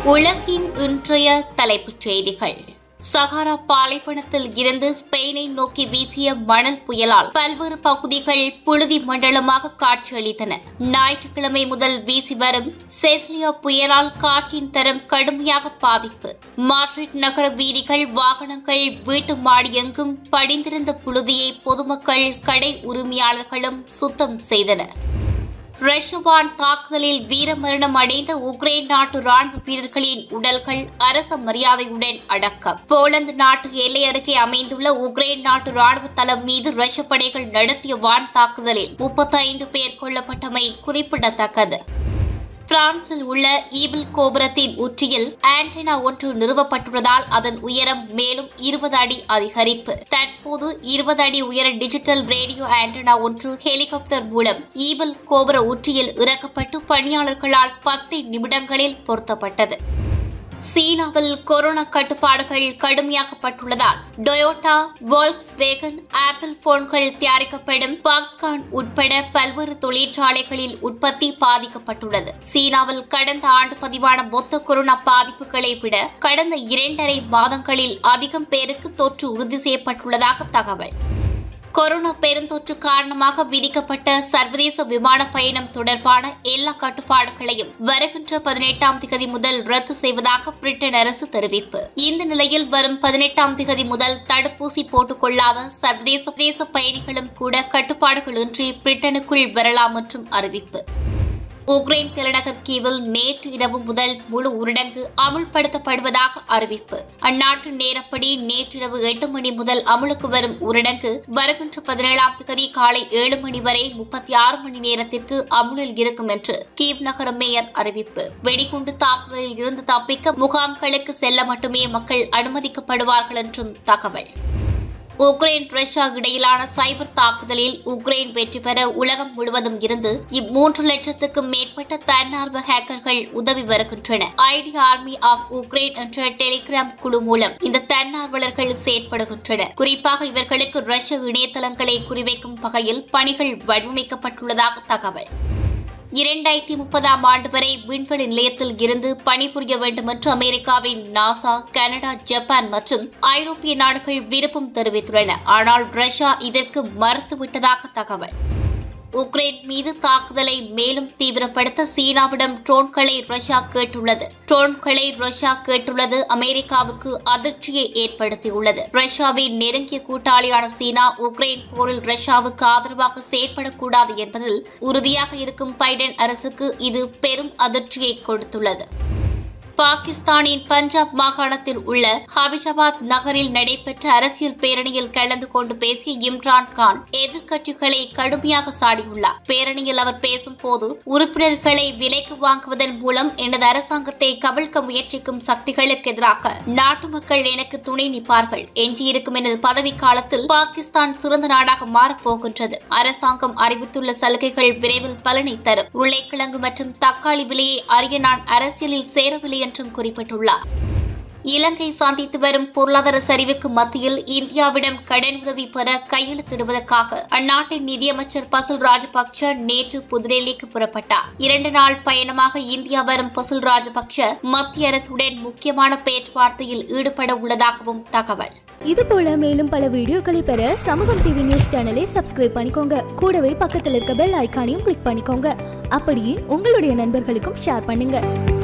உலகின் இன்றைய தலைப்புச் செய்திகள் சஹாரா பாலைவனத்தில் இருந்து ஸ்பெயினை நோக்கி வீசிய மணல் புயலால் பல்வேறு பகுதிகள் புழுதி மண்டலமாக காட்சியளித்தன ஞாயிற்றுக்கிழமை முதல் வீசி வரும் செஸ்லியா புயலால் காற்றின் தரம் கடுமையாக பாதிப்பு மாட்ரிட் நகர வீதிகள் வாகனங்கள் வீட்டு மாடி எங்கும் படிந்திருந்த புழுதியை பொதுமக்கள் கடை உரிமையாளர்களும் சுத்தம் செய்தனர் ரஷ்யவான் தாக்குதலில் வீரமரணம் அடைந்த உக்ரைன் நாட்டு ராணுவ வீரர்களின் உடல்கள் அரச மரியாதையுடன் அடக்கம் போலந்து நாட்டு எல்லை அருகே அமைந்துள்ள உக்ரைன் நாட்டு ராணுவ தளம் மீது ரஷ்ய படைகள் நடத்திய வான் தாக்குதலில் முப்பத்தைந்து பேர் கொல்லப்பட்டமை குறிப்பிடத்தக்கது பிரான்சில் உள்ள ஈபிள் கோபுரத்தின் உச்சியில் ஆண்டனா ஒன்று நிறுவப்பட்டுள்ளதால் அதன் உயரம் மேலும் இருபது அடி அதிகரிப்பு தற்போது இருபது அடி உயர டிஜிட்டல் ரேடியோ ஆண்டனா ஒன்று ஹெலிகாப்டர் மூலம் ஈபிள் கோபுர உச்சியில் இறக்கப்பட்டு பணியாளர்களால் பத்து நிமிடங்களில் பொருத்தப்பட்டது சீனாவில் கொரோனா கட்டுப்பாடுகள் கடுமையாக்கப்பட்டுள்ளதால் டொயோட்டா வோல்க்ஸ் வேகன் ஆப்பிள் போன்கள் தயாரிக்கப்படும் பாக்ஸ்கான் உட்பட பல்வேறு தொழிற்சாலைகளில் உற்பத்தி பாதிக்கப்பட்டுள்ளது சீனாவில் கடந்த ஆண்டு பதிவான மொத்த கொரோனா பாதிப்புகளை விட கடந்த இரண்டரை மாதங்களில் அதிகம் பேருக்கு தொற்று உறுதி செய்யப்பட்டுள்ளதாக தகவல் கொரோனா பெருந்தொற்று காரணமாக விதிக்கப்பட்ட சர்வதேச விமான பயணம் தொடர்பான எல்லா கட்டுப்பாடுகளையும் வருகின்ற பதினெட்டாம் திகதி முதல் ரத்து செய்வதாக பிரிட்டன் அரசு தெரிவிப்பு இந்த நிலையில் வரும் பதினெட்டாம் திகதி முதல் தடுப்பூசி போட்டுக் கொள்ளாத சர்வதேச தேச பயணிகளும் கூட கட்டுப்பாடுகளின்றி பிரிட்டனுக்குள் வரலாம் என்றும் அறிவிப்பு உக்ரைன் தலைநகர் கீவில் நேற்று இரவு முதல் முழு ஊரடங்கு அமுல்படுத்தப்படுவதாக அறிவிப்பு அந்நாட்டு நேரப்படி நேற்றிரவு எட்டு மணி முதல் அமுலுக்கு வரும் ஊரடங்கு வருகின்ற பதினேழாம் தேதி காலை ஏழு மணி வரை முப்பத்தி ஆறு மணி நேரத்திற்கு அமுலில் இருக்கும் என்று கீவ் நகர மேயர் அறிவிப்பு வெடிகுண்டு தாக்குதலில் இருந்து தப்பிக்க முகாம்களுக்கு செல்ல மட்டுமே மக்கள் அனுமதிக்கப்படுவார்கள் என்றும் தகவல் உக்ரைன் ரஷ்யா இடையிலான சைபர் தாக்குதலில் உக்ரைன் வெற்றி பெற உலகம் முழுவதும் இருந்து இம்மூன்று லட்சத்துக்கும் மேற்பட்ட தன்னார்வ ஹேக்கர்கள் உதவி வருகின்றனர் ஐடி ஆர்மி ஆஃப் உக்ரைன் என்ற டெலிகிராம் குழு மூலம் இந்த தன்னார்வலர்கள் செயற்படுகின்றனர் குறிப்பாக இவர்களுக்கு ரஷ்ய இணையதளங்களை குறிவைக்கும் வகையில் பணிகள் வடிவமைக்கப்பட்டுள்ளதாக தகவல் இரண்டாயிரத்தி முப்பதாம் ஆண்டு வரை விண்வெளி நிலையத்தில் இருந்து பணிபுரிய வேண்டும் என்று அமெரிக்காவின் நாசா கனடா ஜப்பான் மற்றும் ஐரோப்பிய நாடுகள் விருப்பம் தெரிவித்துள்ளன ஆனால் ரஷ்யா இதற்கு மறுத்துவிட்டதாக தகவல் உக்ரைன் மீது தாக்குதலை மேலும் தீவிரப்படுத்த சீனாவிடம் ட்ரோன்களை ரஷ்யா கேட்டுள்ளது ட்ரோன்களை ரஷ்யா கேட்டுள்ளது அமெரிக்காவுக்கு அதிர்ச்சியை ஏற்படுத்தியுள்ளது ரஷ்யாவின் நெருங்கிய கூட்டாளியான சீனா உக்ரைன் போரில் ரஷ்யாவுக்கு ஆதரவாக செயற்படக்கூடாது என்பதில் உறுதியாக இருக்கும் பைடன் அரசுக்கு இது பெரும் அதிர்ச்சியை கொடுத்துள்ளது பாகிஸ்தானின் பஞ்சாப் மாகாணத்தில் உள்ள ஹபிஜாபாத் நகரில் நடைபெற்ற அரசியல் பேரணியில் கலந்து கொண்டு பேசிய இம்ரான் கான் எதிர்க்கட்சிகளை கடுமையாக சாடியுள்ளார் பேரணியில் அவர் பேசும்போது உறுப்பினர்களை விலைக்கு வாங்குவதன் மூலம் எனது அரசாங்கத்தை கவிழ்க்க முயற்சிக்கும் சக்திகளுக்கு எதிராக நாட்டு மக்கள் எனக்கு துணை நிற்பார்கள் எஞ்சியிருக்கும் எனது பதவி காலத்தில் பாகிஸ்தான் சிறந்த நாடாக மாறப்போகின்றது அரசாங்கம் அறிவித்துள்ள சலுகைகள் விரைவில் பலனை தரும் உருளைக்கிழங்கு மற்றும் தக்காளி விலையை அறிய நான் அரசியலில் சேரவில்லை என்றும் குறிப்பிட்டுள்ளார் இலங்கை சந்தித்து வரும் பொருளாதார சரிவுக்கு மத்தியில் இந்தியாவிடம் கடன் உதவி பெற கையெழுத்திடுவதற்காக அந்நாட்டின் நிதியமைச்சர் பசுல் ராஜபக்ஷ நேற்று புதுடெல்லிக்கு புறப்பட்டார் இரண்டு நாள் பயணமாக இந்தியா வரும் பசுல் ராஜபக்ஷ மத்திய அரசுடன் முக்கியமான பேச்சுவார்த்தையில் ஈடுபட உள்ளதாகவும் தகவல் இது போல மேலும் பல வீடியோக்களை பெற சமூகம் டிவி நியூஸ் சேனலை சப்ஸ்கிரைப் பண்ணிக்கோங்க கூடவே பக்கத்தில் இருக்க பெல் ஐகானையும் கிளிக் பண்ணிக்கோங்க அப்படியே உங்களுடைய நண்பர்களுக்கும் ஷேர் பண்ணுங்க